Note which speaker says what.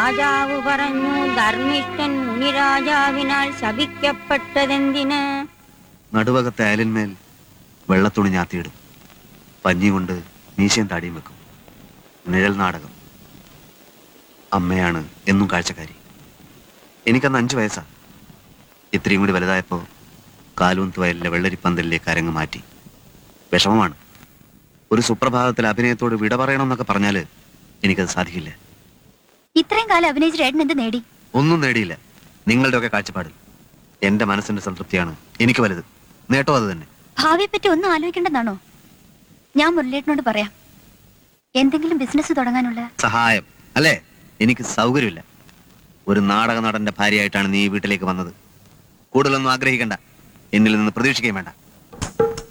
Speaker 1: രാജാവ് പറഞ്ഞു ധർമ്മിഷ്ഠൻ മുനിരാജാവിനാൽ ശപിക്കപ്പെട്ടതെന്തിന്
Speaker 2: നടുവകത്തെ അയലിന്മേൽ വെള്ളത്തുണി ഞാത്തിയിടും പഞ്ഞി കൊണ്ട് മീശയും താടിയും വെക്കും നിഴൽ നാടകം അമ്മയാണ് എന്നും കാഴ്ചക്കാരി എനിക്കന്ന് അഞ്ചു വയസ്സാ ഇത്രയും കൂടി വലുതായപ്പോ കാലൂന്ത് വയലിലെ വെള്ളരിപ്പന്തലിലേക്ക് അരങ്ങ് മാറ്റി വിഷമമാണ് ഒരു സുപ്രഭാതത്തിൽ അഭിനയത്തോട് വിട പറയണമെന്നൊക്കെ പറഞ്ഞാല് എനിക്കത് സാധിക്കില്ല
Speaker 3: ഇത്രയും കാലം അഭിനയിച്ചിട്ട് ഏട്ടൻ എന്ത് നേടി
Speaker 2: ഒന്നും നേടിയില്ല നിങ്ങളുടെയൊക്കെ കാഴ്ചപ്പാടിൽ എന്റെ മനസ്സിന്റെ സംതൃപ്തിയാണ് എനിക്ക് വലുത് നേട്ടം അത് തന്നെ
Speaker 3: ഭാവിയെ പറ്റി ഒന്നും ആലോചിക്കേണ്ടെന്നാണോ ഞാൻ മുരളിയേട്ടനോട് പറയാം എന്തെങ്കിലും ബിസിനസ് തുടങ്ങാനുള്ള
Speaker 2: സഹായം അല്ലേ എനിക്ക് സൗകര്യമില്ല ഒരു നാടക നടന്റെ ഭാര്യയായിട്ടാണ് നീ ഈ വീട്ടിലേക്ക് വന്നത് കൂടുതലൊന്നും ആഗ്രഹിക്കണ്ട എന്നിൽ നിന്ന് പ്രതീക്ഷിക്കുകയും വേണ്ട